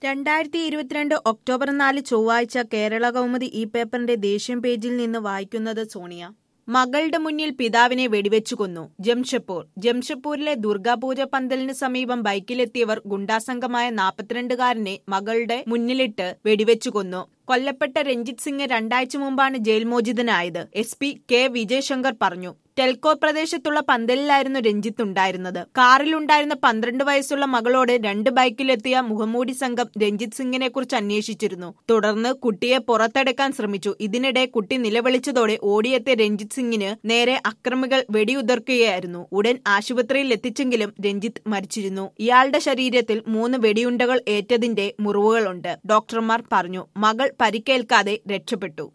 രണ്ടായിരത്തി ഇരുപത്തിരണ്ട് ഒക്ടോബർ നാല് ചൊവ്വാഴ്ച കേരള കൗമുദി ഈ പേപ്പറിന്റെ ദേശീയ പേജിൽ നിന്ന് വായിക്കുന്നത് സോണിയ മകളുടെ മുന്നിൽ പിതാവിനെ വെടിവെച്ചു കൊന്നു ജംഷഡ്പൂർ ജംഷഡ്പൂരിലെ ദുർഗാപൂജ പന്തലിന് സമീപം ബൈക്കിലെത്തിയവർ ഗുണ്ടാസംഘമായ നാൽപ്പത്തിരണ്ടുകാരനെ മകളുടെ മുന്നിലിട്ട് വെടിവെച്ചു കൊന്നു കൊല്ലപ്പെട്ട രഞ്ജിത് സിംഗ് രണ്ടാഴ്ച മുമ്പാണ് ജയിൽ മോചിതനായത് എസ് പി കെ വിജയശങ്കർ പറഞ്ഞു ടെൽക്കോ പ്രദേശത്തുള്ള പന്തലിലായിരുന്നു രഞ്ജിത്ത് ഉണ്ടായിരുന്നത് കാറിലുണ്ടായിരുന്ന പന്ത്രണ്ട് വയസ്സുള്ള മകളോട് രണ്ട് ബൈക്കിലെത്തിയ മുഖംമൂടി സംഘം രഞ്ജിത് സിംഗിനെ കുറിച്ച് അന്വേഷിച്ചിരുന്നു തുടർന്ന് കുട്ടിയെ പുറത്തെടുക്കാൻ ശ്രമിച്ചു ഇതിനിടെ കുട്ടി നിലവിളിച്ചതോടെ ഓടിയെത്തിയ രഞ്ജിത് സിംഗിന് നേരെ അക്രമികൾ വെടിയുതിർക്കുകയായിരുന്നു ഉടൻ ആശുപത്രിയിൽ എത്തിച്ചെങ്കിലും രഞ്ജിത്ത് മരിച്ചിരുന്നു ഇയാളുടെ ശരീരത്തിൽ മൂന്ന് വെടിയുണ്ടകൾ ഏറ്റതിന്റെ മുറിവുകളുണ്ട് ഡോക്ടർമാർ പറഞ്ഞു മകൾ പരിക്കേൽക്കാതെ രക്ഷപ്പെട്ടു